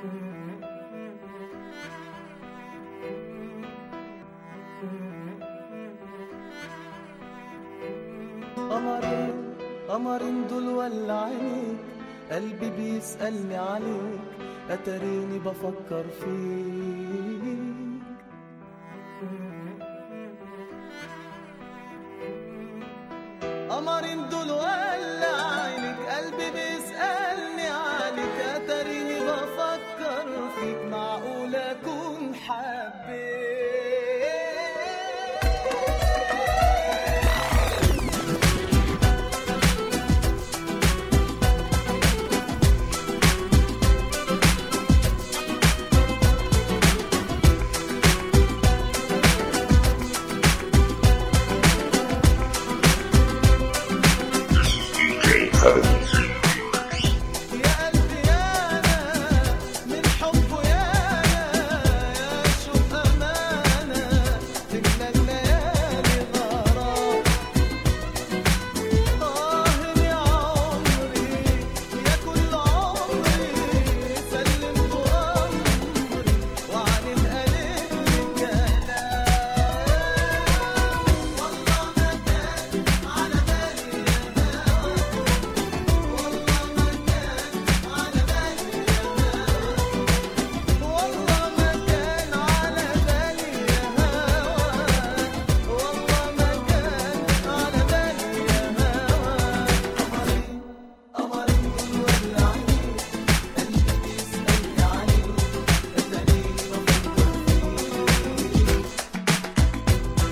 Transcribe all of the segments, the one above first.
قمرين قمرين دول ولا عينيك قلبي بيسألني عليك أتريني بفكر فيك قمرين دول ولا عينك قلبي بيسألني عليك أتريني بفكر فيك معقول أكون حبيت يا قلبي يا أنا من حبه يا أنا يا شوق أمانة تملى الليالي غرام طاهر يا عمري يا كل عمري سلمت أمري وعن القلب كلام والله ما كان على بالي يا والله ما كان على بالي يا هوا والله ما كان على بالي يا هوا قمرين قمرين ولا عينيك قلبي بيسألني عليك أتاريني بفكر فيك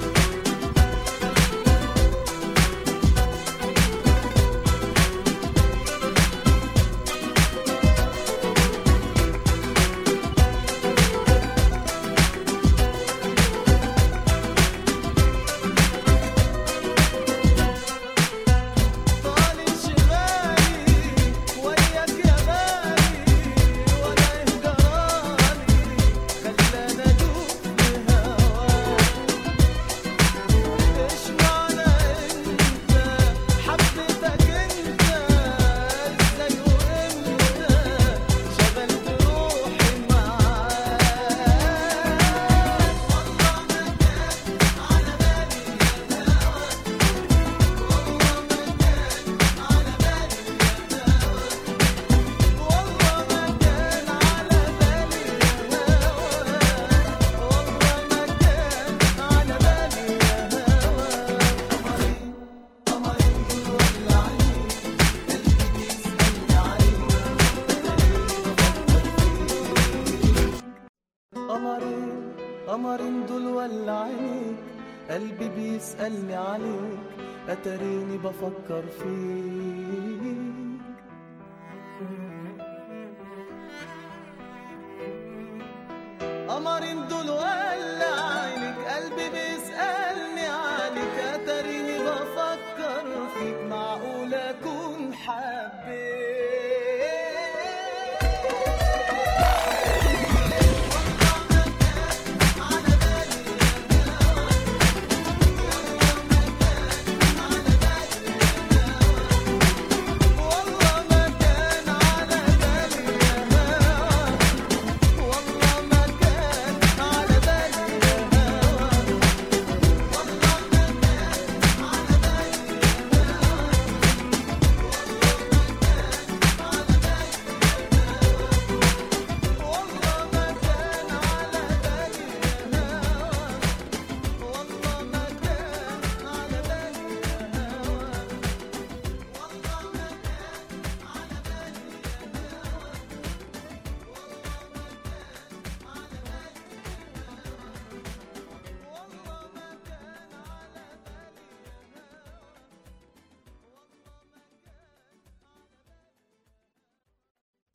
طال انشغالي وياك يا بالي ولا إهجراني خلاني أدوب بهواك إيش معنى أنت حبيتك أنت إزاي وإمتى شغلت روحي معاك والله ما كان على بالي يا هوا والله ما كان على بالي يا هوا والله ما كان على بالي يا هوا قمرين قمرين ولا عينيك قلبي بيسألني عليك قمرين قمرين دول ولا عينيك قلبي بيسألني عليك أتريني بفكر فيك قمرين دول